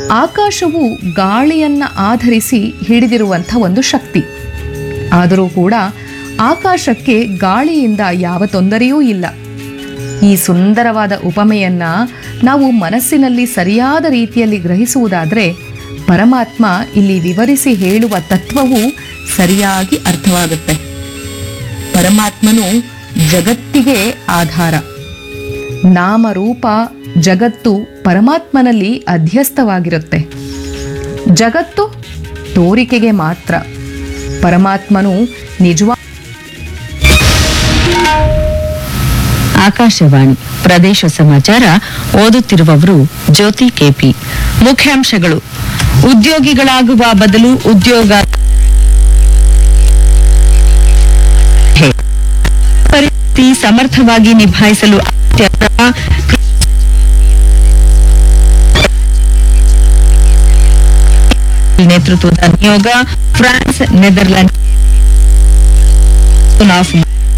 ಆಕಾಶವು ಗಾಳಿಯನ್ನ ಆಧರಿಸಿ ಹಿಡಿದಿರುವಂಥ ಒಂದು ಶಕ್ತಿ ಆದರೂ ಕೂಡ ಆಕಾಶಕ್ಕೆ ಗಾಳಿಯಿಂದ ಯಾವ ತೊಂದರೆಯೂ ಇಲ್ಲ ಈ ಸುಂದರವಾದ ಉಪಮೆಯನ್ನ ನಾವು ಮನಸ್ಸಿನಲ್ಲಿ ಸರಿಯಾದ ರೀತಿಯಲ್ಲಿ ಗ್ರಹಿಸುವುದಾದರೆ ಪರಮಾತ್ಮ ಇಲ್ಲಿ ವಿವರಿಸಿ ಹೇಳುವ ತತ್ವವು ಸರಿಯಾಗಿ ಅರ್ಥವಾಗುತ್ತೆ ಪರಮಾತ್ಮನು ಜಗತ್ತಿಗೆ ಆಧಾರ ನಾಮರೂಪ ಜಗತ್ತು ಪರಮಾತ್ಮನಲ್ಲಿ ಅಧ್ಯಸ್ಥವಾಗಿರುತ್ತೆ ಜಗತ್ತು ತೋರಿಕೆಗೆ ಮಾತ್ರ ಪರಮಾತ್ಮನು ನಿಜವಾ ಆಕಾಶವಾಣಿ ಪ್ರದೇಶ ಸಮಾಚಾರ ಓದುತ್ತಿರುವವರು ಜ್ಯೋತಿ ಕೆಪಿ ಮುಖ್ಯಾಂಶಗಳು ಉದ್ಯೋಗಿಗಳಾಗುವ ಬದಲು ಉದ್ಯೋಗ ಪರಿಸ್ಥಿತಿ ಸಮರ್ಥವಾಗಿ ನಿಭಾಯಿಸಲು ಅಗತ್ಯ ಕ್ರಮ ನೇತೃತ್ವದ ನಿಯೋಗ ಫ್ರಾನ್ಸ್ ನೆದರ್ಲೆಂಡ್ ಆಫ್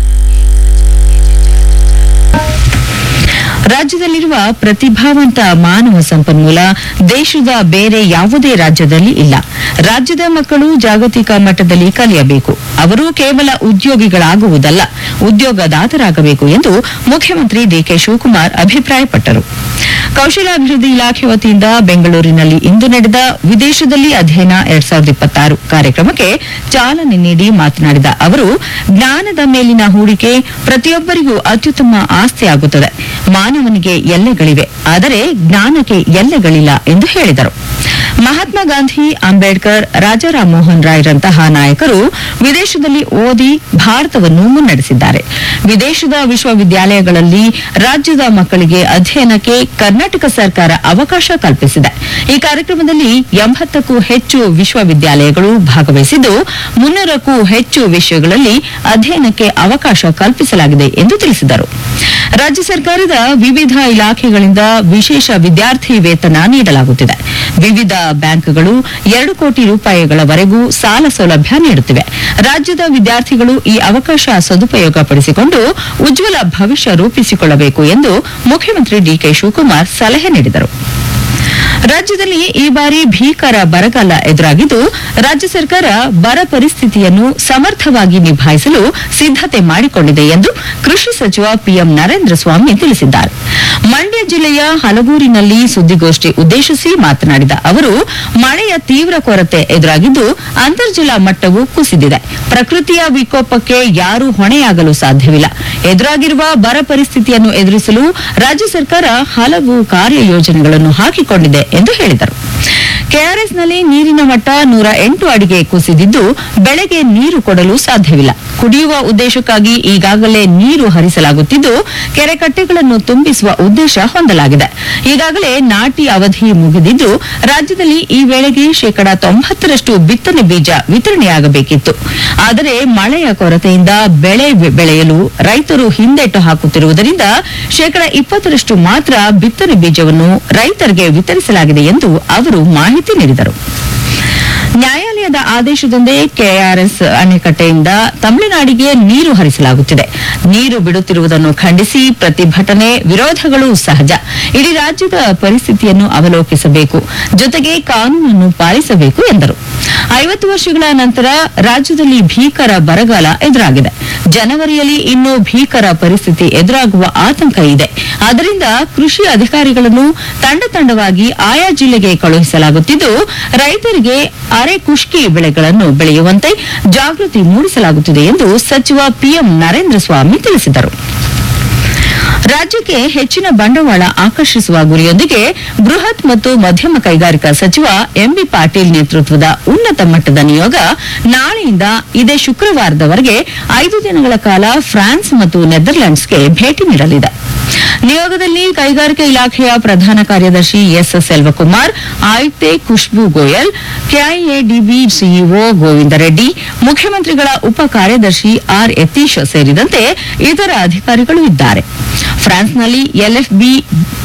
ರಾಜ್ಯದಲ್ಲಿರುವ ಪ್ರತಿಭಾವಂತ ಮಾನವ ಸಂಪನ್ಮೂಲ ದೇಶದ ಬೇರೆ ಯಾವುದೇ ರಾಜ್ಯದಲ್ಲಿ ಇಲ್ಲ ರಾಜ್ಯದ ಮಕ್ಕಳು ಜಾಗತಿಕ ಮಟ್ಟದಲ್ಲಿ ಕಲಿಯಬೇಕು ಅವರು ಕೇವಲ ಉದ್ಯೋಗಿಗಳಾಗುವುದಲ್ಲ ಉದ್ಯೋಗದಾತರಾಗಬೇಕು ಎಂದು ಮುಖ್ಯಮಂತ್ರಿ ಡಿಕೆ ಶಿವಕುಮಾರ್ ಅಭಿಪ್ರಾಯಪಟ್ಟರು ಕೌಶಲಾಭಿವೃದ್ಧಿ ಇಲಾಖೆ ವತಿಯಿಂದ ಬೆಂಗಳೂರಿನಲ್ಲಿ ಇಂದು ನಡೆದ ವಿದೇಶದಲ್ಲಿ ಅಧ್ಯಯನ ಎರಡ್ ಸಾವಿರದ ಇಪ್ಪತ್ತಾರು ಕಾರ್ಯಕ್ರಮಕ್ಕೆ ಚಾಲನೆ ನೀಡಿ ಮಾತನಾಡಿದ ಅವರು ಜ್ಞಾನದ ಮೇಲಿನ ಹೂಡಿಕೆ ಪ್ರತಿಯೊಬ್ಬರಿಗೂ ಅತ್ಯುತ್ತಮ ಆಸ್ತಿಯಾಗುತ್ತದೆ ಮಾನವನಿಗೆ ಎಲ್ಲೆಗಳಿವೆ ಆದರೆ ಜ್ಞಾನಕ್ಕೆ ಎಲ್ಲೆಗಳಿಲ್ಲ ಎಂದು ಹೇಳಿದರು ಮಹಾತ್ಮ ಗಾಂಧಿ ಅಂಬೇಡ್ಕರ್ ರಾಜಾರಾಮ್ ಮೋಹನ್ ರಾಯ್ರಂತಹ ನಾಯಕರು ವಿದೇಶದಲ್ಲಿ ಓದಿ ಭಾರತವನ್ನು ಮುನ್ನಡೆಸಿದ್ದಾರೆ ವಿದೇಶದ ವಿಶ್ವವಿದ್ಯಾಲಯಗಳಲ್ಲಿ ರಾಜ್ಯದ ಮಕ್ಕಳಿಗೆ ಅಧ್ಯಯನಕ್ಕೆ ಕರ್ನಾಟಕ ಸರ್ಕಾರ ಅವಕಾಶ ಕಲ್ಪಿಸಿದೆ ಈ ಕಾರ್ಯಕ್ರಮದಲ್ಲಿ ಎಂಬತ್ತಕ್ಕೂ ಹೆಚ್ಚು ವಿಶ್ವವಿದ್ಯಾಲಯಗಳು ಭಾಗವಹಿಸಿದ್ದು ಮುನ್ನೂರಕ್ಕೂ ಹೆಚ್ಚು ವಿಷಯಗಳಲ್ಲಿ ಅಧ್ಯಯನಕ್ಕೆ ಅವಕಾಶ ಕಲ್ಪಿಸಲಾಗಿದೆ ಎಂದು ತಿಳಿಸಿದರು ರಾಜ್ಯ ಸರ್ಕಾರದ ವಿವಿಧ ಇಲಾಖೆಗಳಿಂದ ವಿಶೇಷ ವಿದ್ಯಾರ್ಥಿ ವೇತನ ನೀಡಲಾಗುತ್ತಿದೆ ವಿವಿಧ ಬ್ಯಾಂಕ್ಗಳು ಎರಡು ಕೋಟಿ ರೂಪಾಯಿಗಳವರೆಗೂ ಸಾಲ ಸೌಲಭ್ಯ ನೀಡುತ್ತಿವೆ ರಾಜ್ಯದ ವಿದ್ಯಾರ್ಥಿಗಳು ಈ ಅವಕಾಶ ಸದುಪಯೋಗಪಡಿಸಿಕೊಂಡು ಉಜ್ವಲ ಭವಿಷ್ಯ ರೂಪಿಸಿಕೊಳ್ಳಬೇಕು ಎಂದು ಮುಖ್ಯಮಂತ್ರಿ ಡಿಕೆ ಶಿವಕುಮಾರ್ ಸಲಹೆ ನೀಡಿದರು ರಾಜ್ಯದಲ್ಲಿ ಈ ಬಾರಿ ಭೀಕರ ಬರಗಾಲ ಎದುರಾಗಿದ್ದು ರಾಜ್ಯ ಸರ್ಕಾರ ಬರ ಪರಿಸ್ಥಿತಿಯನ್ನು ಸಮರ್ಥವಾಗಿ ನಿಭಾಯಿಸಲು ಸಿದ್ದತೆ ಮಾಡಿಕೊಂಡಿದೆ ಎಂದು ಕೃಷಿ ಸಚಿವ ಪಿಎಂ ನರೇಂದ್ರ ಸ್ವಾಮಿ ತಿಳಿಸಿದ್ದಾರೆ ಮಂಡ್ಯ ಜಿಲ್ಲೆಯ ಹಲಗೂರಿನಲ್ಲಿ ಸುದ್ದಿಗೋಷ್ಠಿ ಉದ್ದೇಶಿಸಿ ಮಾತನಾಡಿದ ಅವರು ಮಳೆಯ ತೀವ್ರ ಕೊರತೆ ಎದುರಾಗಿದ್ದು ಅಂತರ್ಜಲ ಮಟ್ಟವು ಕುಸಿದಿದೆ ಪ್ರಕೃತಿಯ ವಿಕೋಪಕ್ಕೆ ಯಾರೂ ಹೊಣೆಯಾಗಲು ಸಾಧ್ಯವಿಲ್ಲ ಎದುರಾಗಿರುವ ಬರ ಪರಿಸ್ಥಿತಿಯನ್ನು ಎದುರಿಸಲು ರಾಜ್ಯ ಸರ್ಕಾರ ಹಲವು ಕಾರ್ಯಯೋಜನೆಗಳನ್ನು ಹಾಕಿಕೊಂಡಿದೆ ಎಂದು ಹೇಳಿದರು ಕೆಆರ್ಎಸ್ನಲ್ಲಿ ನೀರಿನ ಮಟ್ಟ ನೂರ ಎಂಟು ಅಡಿಗೆ ಕುಸಿದಿದ್ದು ಬೆಳೆಗೆ ನೀರು ಕೊಡಲು ಸಾಧ್ಯವಿಲ್ಲ ಕುಡಿಯುವ ಉದ್ದೇಶಕ್ಕಾಗಿ ಈಗಾಗಲೇ ನೀರು ಹರಿಸಲಾಗುತ್ತಿದ್ದು ಕೆರೆ ಕಟ್ಟೆಗಳನ್ನು ತುಂಬಿಸುವ ಉದ್ದೇಶ ಹೊಂದಲಾಗಿದೆ ಈಗಾಗಲೇ ನಾಟಿ ಅವಧಿ ಮುಗಿದಿದ್ದು ರಾಜ್ಯದಲ್ಲಿ ಈ ವೇಳೆಗೆ ಶೇಕಡಾ ತೊಂಬತ್ತರಷ್ಟು ಬಿತ್ತನೆ ಬೀಜ ವಿತರಣೆಯಾಗಬೇಕಿತ್ತು ಆದರೆ ಮಳೆಯ ಕೊರತೆಯಿಂದ ಬೆಳೆ ಬೆ- ಬೆಳೆಯಲು ರೈತರು ಹಿಂದೆಟ್ಟು ಹಾಕುತ್ತಿರುವುದರಿಂದ ಶೇಕಡಾ ಇಪ್ಪತ್ತರಷ್ಟು ಮಾತ್ರ ಬಿತ್ತನೆ ಬೀಜವನ್ನು ರೈತರಿಗೆ ವಿತರಿಸಲಾಗಿದೆ ಎಂದು ಅವರು ಮಾಹಿತಿ ನೀಡಿದರು ನ್ಯಾಯಾಲಯದ ಆದೇಶದಂದೇ ಕೆಆರ್ಎಸ್ ಅಣೆಕಟ್ಟೆಯಿಂದ ತಮಿಳುನಾಡಿಗೆ ನೀರು ಹರಿಸಲಾಗುತ್ತಿದೆ ನೀರು ಬಿಡುತ್ತಿರುವುದನ್ನು ಖಂಡಿಸಿ ಪ್ರತಿಭಟನೆ ವಿರೋಧಗಳು ಸಹಜ ಇಡೀ ರಾಜ್ಯದ ಪರಿಸ್ಥಿತಿಯನ್ನು ಅವಲೋಕಿಸಬೇಕು ಜೊತೆಗೆ ಕಾನೂನನ್ನು ಪಾಲಿಸಬೇಕು ಎಂದರು ಐವತ್ತು ವರ್ಷಗಳ ನಂತರ ರಾಜ್ಯದಲ್ಲಿ ಭೀಕರ ಬರಗಾಲ ಎದುರಾಗಿದೆ ಜನವರಿಯಲ್ಲಿ ಇನ್ನೂ ಭೀಕರ ಪರಿಸ್ಥಿತಿ ಎದುರಾಗುವ ಆತಂಕ ಇದೆ ಆದ್ದರಿಂದ ಕೃಷಿ ಅಧಿಕಾರಿಗಳನ್ನು ತಂಡ ತಂಡವಾಗಿ ಆಯಾ ಜಿಲ್ಲೆಗೆ ಕಳುಹಿಸಲಾಗುತ್ತಿದ್ದು ರೈತರಿಗೆ ಅರೆ ಕುಷ್ಕಿ ಬೆಳೆಗಳನ್ನು ಬೆಳೆಯುವಂತೆ ಜಾಗೃತಿ ಮೂಡಿಸಲಾಗುತ್ತಿದೆ ಎಂದು ಸಚಿವ ಪಿಎಂ ನರೇಂದ್ರ ಸ್ವಾಮಿ ತಿಳಿಸಿದರು ರಾಜ್ಯಕ್ಕೆ ಹೆಚ್ಚಿನ ಬಂಡವಾಳ ಆಕರ್ಷಿಸುವ ಗುರಿಯೊಂದಿಗೆ ಬೃಹತ್ ಮತ್ತು ಮಧ್ಯಮ ಕೈಗಾರಿಕಾ ಸಚಿವ ಎಂಬಿ ಪಾಟೀಲ್ ನೇತೃತ್ವದ ಉನ್ನತ ಮಟ್ಟದ ನಿಯೋಗ ನಾಳೆಯಿಂದ ಇದೇ ಶುಕ್ರವಾರದವರೆಗೆ ಐದು ದಿನಗಳ ಕಾಲ ಫ್ರಾನ್ಸ್ ಮತ್ತು ನೆದರ್ಲೆಂಡ್ಸ್ಗೆ ಭೇಟಿ ನೀಡಲಿದೆ ನಿಯೋಗದಲ್ಲಿ ಕೈಗಾರಿಕಾ ಇಲಾಖೆಯ ಪ್ರಧಾನ ಕಾರ್ಯದರ್ಶಿ ಎಸ್ ಸೆಲ್ವಕುಮಾರ್ ಆಯುಕ್ತೆ ಖುಷ್ಬು ಗೋಯಲ್ ಕೆಐಎಡಿಬಿ ಸಿಇಒ ಗೋವಿಂದ ರೆಡ್ಡಿ ಮುಖ್ಯಮಂತ್ರಿಗಳ ಉಪ ಕಾರ್ಯದರ್ಶಿ ಆರ್ ಯತೀಶ್ ಸೇರಿದಂತೆ ಇತರ ಅಧಿಕಾರಿಗಳು ಇದ್ದಾರೆ ಫ್ರಾನ್ಸ್ನಲ್ಲಿ LFB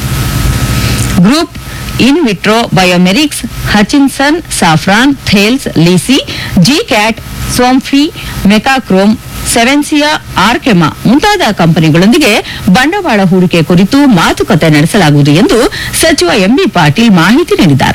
group in vitro Biomerieux Hutchinson Safran Thales Lisi G Cat Somfy Mecachrome Sevensia Arkema ಮುಂತಾದ ಕಂಪನಿಗಳೊಂದಿಗೆ ಬಂಡವಾಳ ಹೂಡಿಕೆ ಕುರಿತು ಮಾತುಕತೆ ನಡೆಸಲಾಗುವುದು ಎಂದು ಸಚಿವ ಎಂಬಿ ಪಾಟೀಲ್ ಮಾಹಿತಿ ನೀಡಿದ್ದಾರೆ